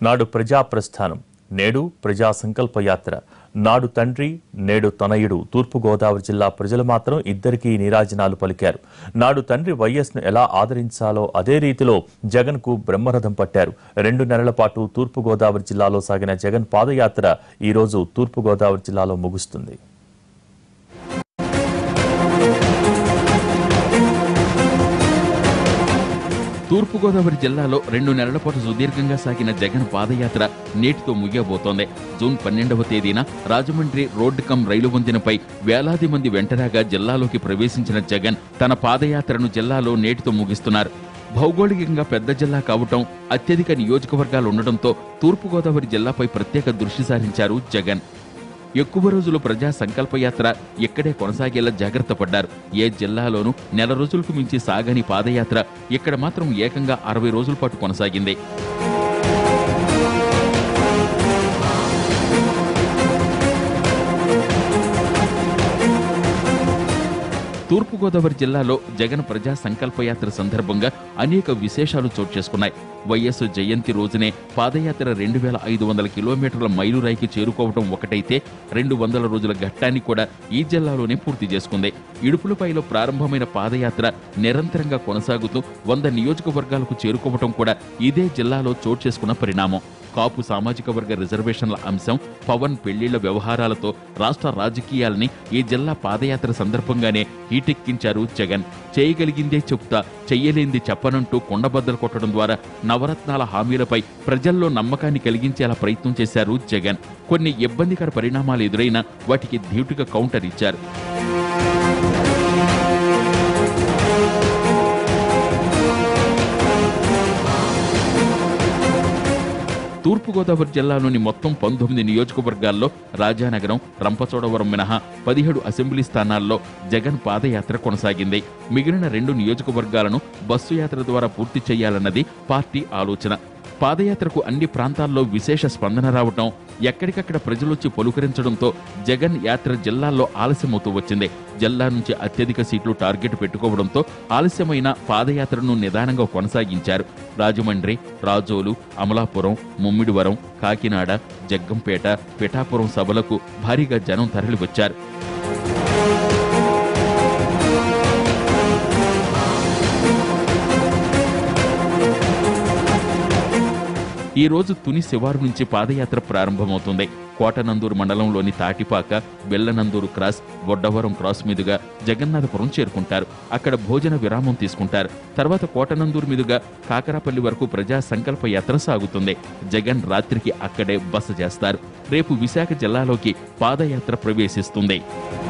నాడు ప్రజా ప్రస్థానం నేడు ప్రజా సంకల్ప యాత్ర నాడు తండ్రి నేడు తనయుడు తూర్పుగోదావరి జిల్లా ప్రజలు మాత్రం ఇద్దరికీ నీరాజనాలు పలికారు నాడు తండ్రి వైఎస్ను ఎలా ఆదరించాలో అదే రీతిలో జగన్కు బ్రహ్మరథం పట్టారు రెండు నెలల పాటు తూర్పుగోదావరి జిల్లాలో సాగిన జగన్ పాదయాత్ర ఈరోజు తూర్పుగోదావరి జిల్లాలో ముగుస్తుంది తూర్పుగోదావరి జిల్లాలో రెండు నెలల పాటు సుదీర్ఘంగా సాగిన జగన్ పాదయాత్ర నేటితో ముగియబోతోంది జూన్ పన్నెండవ తేదీన రాజమండ్రి రోడ్డు కమ్ రైలు వంతెనపై వేలాది మంది వెంటరాగా జిల్లాలోకి ప్రవేశించిన జగన్ తన పాదయాత్రను జిల్లాలో నేటితో ముగిస్తున్నారు భౌగోళికంగా పెద్ద జిల్లా కావటం అత్యధిక నియోజకవర్గాలు ఉండడంతో తూర్పుగోదావరి జిల్లాపై ప్రత్యేక దృష్టి సారించారు జగన్ ఎక్కువ రోజులు ప్రజా సంకల్ప యాత్ర ఇక్కడే కొనసాగేలా జాగ్రత్త పడ్డారు ఏ జిల్లాలోనూ నెల రోజులకు మించి సాగని పాదయాత్ర ఇక్కడ మాత్రం ఏకంగా అరవై రోజుల పాటు కొనసాగింది తూర్పుగోదావరి జిల్లాలో జగన్ ప్రజా సంకల్ప యాత్ర సందర్భంగా అనేక విశేషాలు చోటు చేసుకున్నాయి వైఎస్ జయంతి రోజునే పాదయాత్ర రెండు వేల ఐదు వందల కిలోమీటర్ల మైలురాయికి చేరుకోవడం ఒకటైతే రెండు వందల రోజుల ఘట్టాన్ని కూడా ఈ జిల్లాలోనే పూర్తి చేసుకుంది ఇడుపులపైలో ప్రారంభమైన పాదయాత్ర నిరంతరంగా కొనసాగుతూ వంద నియోజకవర్గాలకు చేరుకోవడం కూడా ఇదే జిల్లాలో చోటు చేసుకున్న పరిణామం కాపు సామాజిక వర్గ రిజర్వేషన్ల అంశం పవన్ పెళ్లిళ్ల వ్యవహారాలతో రాష్ట్ర రాజకీయాల్ని ఈ జిల్లా పాదయాత్ర సందర్భంగానే హీటెక్కించారు జగన్ చేయగలిగిందే చెప్తా చెయ్యలేంది చెప్పనంటూ కొండబద్దలు కొట్టడం ద్వారా నవరత్నాల హామీలపై ప్రజల్లో నమ్మకాన్ని కలిగించేలా ప్రయత్నం చేశారు జగన్ కొన్ని ఇబ్బందికర పరిణామాలు ఎదురైనా వాటికి ధీటుగా కౌంటర్ ఇచ్చారు తూర్పుగోదావరి జిల్లాలోని మొత్తం పంతొమ్మిది నియోజకవర్గాల్లో రాజానగరం రంపచోడవరం మినహా పదిహేడు అసెంబ్లీ స్థానాల్లో జగన్ పాదయాత్ర కొనసాగింది మిగిలిన రెండు నియోజకవర్గాలను బస్సు యాత్ర ద్వారా పూర్తి చేయాలన్నది పార్టీ ఆలోచన పాదయాత్రకు అన్ని ప్రాంతాల్లో విశేష స్పందన రావటం ఎక్కడికక్కడ ప్రజలొచ్చి పలుకరించడంతో జగన్ యాత్ర జిల్లాల్లో ఆలస్యమవుతూ వచ్చింది జిల్లా నుంచి అత్యధిక సీట్లు టార్గెట్ పెట్టుకోవడంతో ఆలస్యమైన పాదయాత్రను నిదానంగా కొనసాగించారు రాజమండ్రి రాజోలు అమలాపురం ముమ్మిడివరం కాకినాడ జగ్గంపేట పిఠాపురం సభలకు భారీగా జనం తరలివచ్చారు ఈ రోజు తుని శివారు నుంచి పాదయాత్ర ప్రారంభమవుతుంది కోటనందూరు మండలంలోని తాటిపాక బెల్లనందూరు క్రాస్ బొడ్డవరం క్రాస్ మీదుగా జగన్నాథపురం చేరుకుంటారు అక్కడ భోజన విరామం తీసుకుంటారు తర్వాత కోటనందూరు మీదుగా కాకరాపల్లి వరకు ప్రజా సంకల్ప యాత్ర సాగుతుంది జగన్ రాత్రికి అక్కడే బస చేస్తారు రేపు విశాఖ జిల్లాలోకి పాదయాత్ర ప్రవేశిస్తుంది